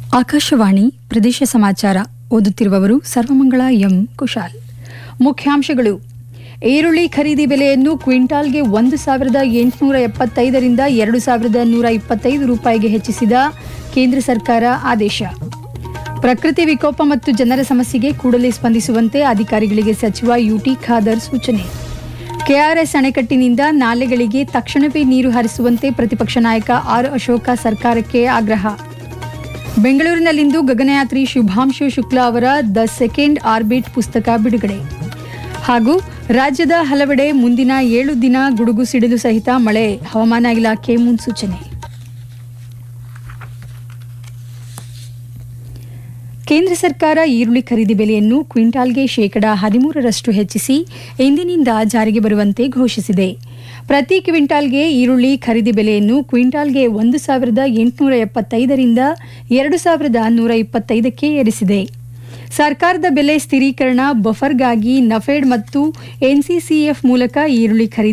ಆಕಾಶವಾಣಿ ಪ್ರದೇಶ ಸಮಾಚಾರ ಓದುತ್ತಿರುವವರು ಸರ್ವಮಂಗಳ ಎಂ ಕುಶಾಲ್ ಮುಖ್ಯಾಂಶಗಳು ಈರುಳ್ಳಿ ಖರೀದಿ ಬೆಲೆಯನ್ನು ಕ್ವಿಂಟಾಲ್ಗೆ ಒಂದು ಸಾವಿರದ ಎಂಟುನೂರ ಎಪ್ಪತ್ತೈದರಿಂದ ಎರಡು ಸಾವಿರದ ನೂರ ಇಪ್ಪತ್ತೈದು ರೂಪಾಯಿಗೆ ಹೆಚ್ಚಿಸಿದ ಕೇಂದ್ರ ಸರ್ಕಾರ ಆದೇಶ ಪ್ರಕೃತಿ ವಿಕೋಪ ಮತ್ತು ಜನರ ಸಮಸ್ಯೆಗೆ ಕೂಡಲೇ ಸ್ಪಂದಿಸುವಂತೆ ಅಧಿಕಾರಿಗಳಿಗೆ ಸಚಿವ ಯುಟಿ ಖಾದರ್ ಸೂಚನೆ ಕೆಆರ್ಎಸ್ ಅಣೆಕಟ್ಟಿನಿಂದ ನಾಲೆಗಳಿಗೆ ತಕ್ಷಣವೇ ನೀರು ಹರಿಸುವಂತೆ ಪ್ರತಿಪಕ್ಷ ನಾಯಕ ಆರ್ ಅಶೋಕ ಸರ್ಕಾರಕ್ಕೆ ಆಗ್ರಹ ಬೆಂಗಳೂರಿನಲ್ಲಿಂದು ಗಗನಯಾತ್ರಿ ಶುಭಾಂಶು ಶುಕ್ಲಾ ಅವರ ದ ಸೆಕೆಂಡ್ ಆರ್ಬಿಟ್ ಪುಸ್ತಕ ಬಿಡುಗಡೆ ಹಾಗೂ ರಾಜ್ಯದ ಹಲವೆಡೆ ಮುಂದಿನ ಏಳು ದಿನ ಗುಡುಗು ಸಿಡಿಲು ಸಹಿತ ಮಳೆ ಹವಾಮಾನ ಇಲಾಖೆ ಮುನ್ಸೂಚನೆ ಕೇಂದ್ರ ಸರ್ಕಾರ ಈರುಳ್ಳಿ ಖರೀದಿ ಬೆಲೆಯನ್ನು ಕ್ವಿಂಟಾಲ್ಗೆ ಶೇಕಡಾ ಹದಿಮೂರರಷ್ಟು ಹೆಚ್ಚಿಸಿ ಇಂದಿನಿಂದ ಜಾರಿಗೆ ಬರುವಂತೆ ಘೋಷಿಸಿದೆ ಪ್ರತಿ ಕ್ವಿಂಟಾಲ್ಗೆ ಈರುಳ್ಳಿ ಖರೀದಿ ಬೆಲೆಯನ್ನು ಕ್ವಿಂಟಾಲ್ಗೆ ಒಂದು ಸಾವಿರದ ಎಂಟುನೂರ ಎಪ್ಪತ್ತೈದರಿಂದ ಎರಡು ಸಾವಿರದ ನೂರ ಇಪ್ಪತ್ತೈದಕ್ಕೆ ಏರಿಸಿದೆ ಸರ್ಕಾರದ ಬೆಲೆ ಸ್ಥಿರೀಕರಣ ಬಫರ್ಗಾಗಿ ನಫೆಡ್ ಮತ್ತು ಎನ್ಸಿಸಿಎಫ್ ಮೂಲಕ ಈರುಳ್ಳಿ ಖರೀದಿ